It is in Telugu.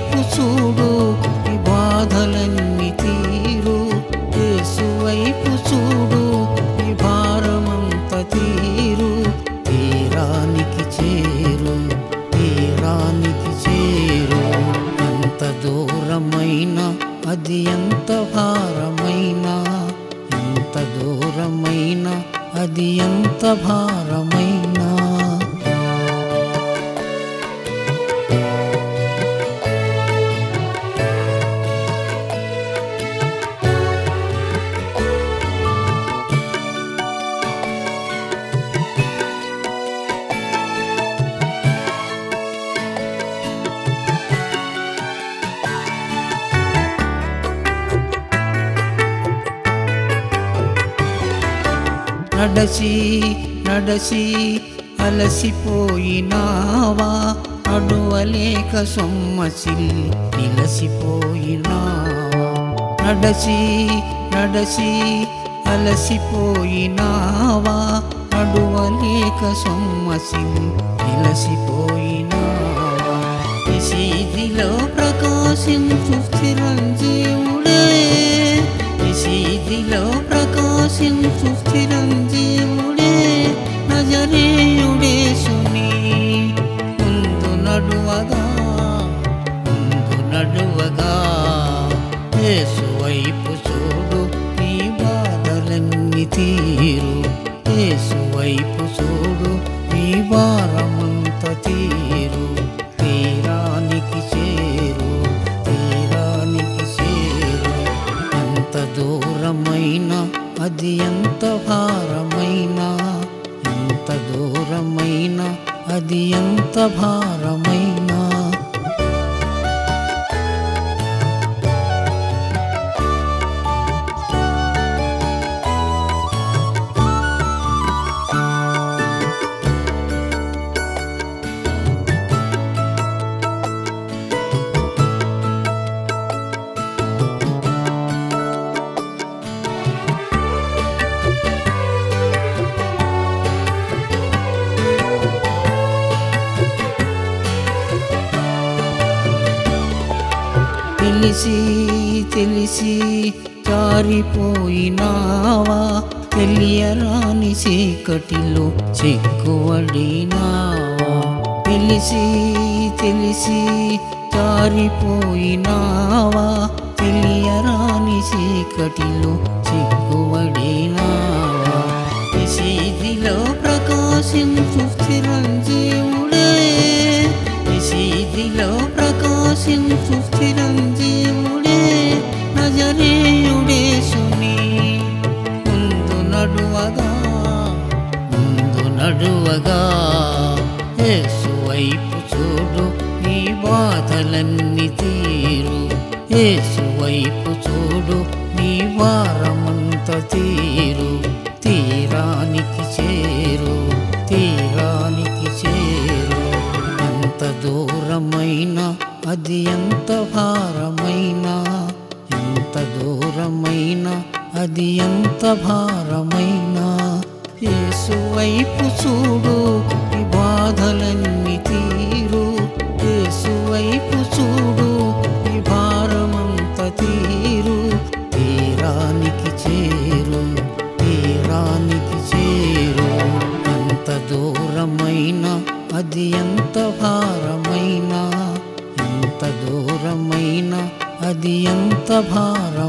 వైపు చూడు ఈ బాధలన్నీ తీరు యేసు వైపు చూడు ఈ భారమంత తీరు తీరానికి చేరు తీరానికి చేరు ఎంత దూరమైన అది ఎంత భారమైనా ఎంత దూరమైన అది ఎంత భారమైనా నడచి నడచి అలసిపోయినావా అడువలేక సొమ్మసిల్లి నిలసిపోయినావా నడచి నడచి అలసిపోయినావా అడువలేక సొమ్మసిల్లి నిలసిపోయినావా నిశీదిలో ప్రకాశించు చిరంజీవుడే నిశీదిలో ప్రకాశించు చిరంజీవుడే నజరేయుడే సుని ముందు నడువగా ముందు నడువగా యేసు వైపు చూడు నీ బాధలన్నీ తీరు యేసు వైపు చూడు నీ భారమంత తీరు తీరానికి చేరు తీరానికి చేరు ఎంత దూరమైన అది ఎంత భారమైనా ఎంత దూరమైన అది ఎంత భారమైనా తెలిసి తెలిసి జారిపోయినావా తెలియరాని చీకటిలో చిక్కువడినావా తెలిసి తెలిసి జారిపోయినావా తెలియరాని చీకటిలో చిక్కువడినావా నిశీదిలో ప్రకాశించు చిరంజీవుడే నిశీదిలో ప్రకాశించు చిరంజీవుడే నజరేయుడే సుని ముందు నడువగా ముందు నడువగా యేసు వైపు చూడు నీ బాధలన్నీ తీరు యేసు వైపు చూడు నీ వారమంత తీరు తీరానికి చేరు తీరానికి చేరు ఎంత దూరమైన అది ఎంత భారమైనా ఎంత దూరమైన అది ఎంత భారమైనా యేసు వైపు చూడు ఈ బాధలన్నీ తీరు యేసు వైపు చూడు ఈ భారమంత తీరు తీరానికి చేరు తీరానికి చేరు ఎంత దూరమైన అది ఎంత భారమైనా ఎంత దూరమైన అది ఎంత భారం